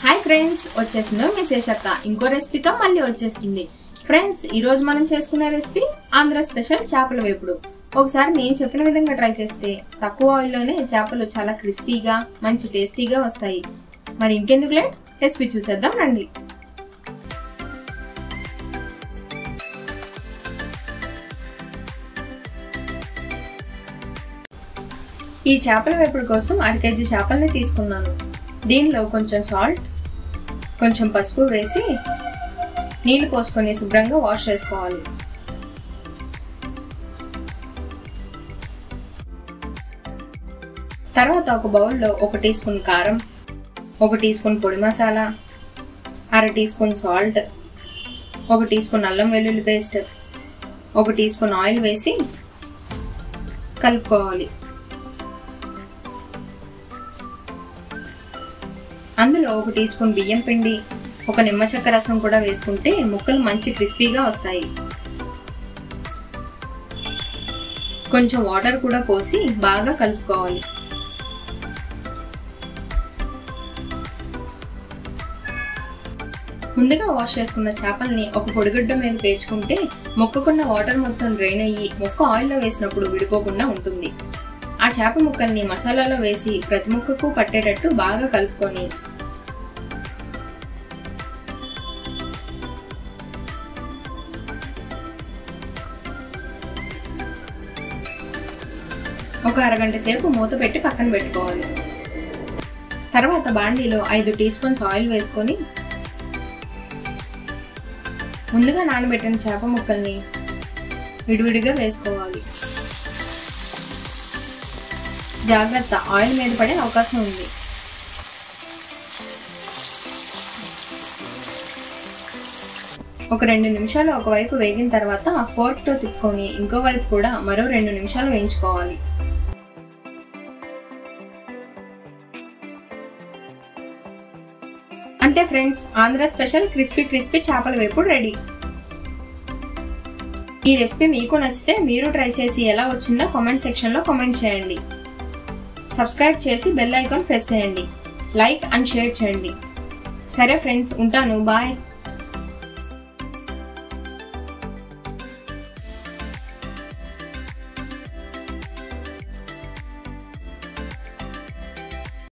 hi friends వచ్చేసిందో మీ శేషక్క ఇంకో రెసిపీతో మళ్ళీ వచ్చేస్తుంది ఫ్రెండ్స్ ఈ రోజు మనం చేసుకునే రెసిపీ ఆంధ్ర స్పెషల్ చేపల వేపుడు ఒకసారి నేను చెప్పిన విధంగా ట్రై చేస్తే తక్కువ ఆయిల్లోనే చేపలు చాలా క్రిస్పీగా మంచి టేస్టీగా వస్తాయి మరి ఇంకెందుకు లేట్ రెసిపీ చూసేద్దాం రండి ఈ చేపల వేపుడు కోసం అర కేజీ చేపల్ని తీసుకున్నాను దీనిలో కొంచెం సాల్ట్ కొంచెం పసుపు వేసి నీళ్లు పోసుకొని శుభ్రంగా వాష్ చేసుకోవాలి తర్వాత ఒక బౌల్లో ఒక టీ స్పూన్ కారం ఒక టీ స్పూన్ పొడి మసాలా అర టీ స్పూన్ సాల్ట్ ఒక టీ స్పూన్ అల్లం వెల్లుల్లి పేస్ట్ ఒక టీ స్పూన్ ఆయిల్ వేసి కలుపుకోవాలి అందులో ఒక టీ స్పూన్ బియ్యం పిండి ఒక నిమ్మ చెక్క రసం కూడా వేసుకుంటే ముక్కలు మంచి క్రిస్పీగా వస్తాయి కొంచెం వాటర్ కూడా పోసి బాగా కలుపుకోవాలి ముందుగా వాష్ చేసుకున్న చేపల్ని ఒక పొడిగుడ్డ మీద పేర్చుకుంటే మొక్కకున్న వాటర్ మొత్తం డ్రైన్ అయ్యి మొక్క ఆయిల్లో వేసినప్పుడు విడిపోకుండా ఉంటుంది ఆ చేప ముక్కల్ని మసాలాలో వేసి ప్రతి ముక్కకు పట్టేటట్టు బాగా కలుపుకొని ఒక అరగంట సేపు మూత పెట్టి పక్కన పెట్టుకోవాలి తర్వాత బాండీలో ఐదు టీ స్పూన్స్ ఆయిల్ వేసుకొని ముందుగా నానబెట్టిన చేప ముక్కల్ని విడివిడిగా వేసుకోవాలి జాగ్రత్త ఆయిల్ మీద పడే అవకాశం ఉంది ఒక రెండు నిమిషాలు ఒకవైపు వేగిన తర్వాత ఫోర్క్తో తిప్పుకొని ఇంకో వైపు కూడా మరో రెండు నిమిషాలు వేయించుకోవాలి అంతే friends Andhra special crispy crispy చేపల వేపుడు రెడీ ఈ రెసిపీ మీకు నచ్చితే మీరు ట్రై చేసి ఎలా వచ్చిందో కామెంట్ సెక్షన్లో కామెంట్ చేయండి సబ్స్క్రైబ్ చేసి బెల్ ఐకాన్ ప్రెస్ చేయండి లైక్ అండ్ షేర్ చేయండి సరే ఫ్రెండ్స్ ఉంటాను బాయ్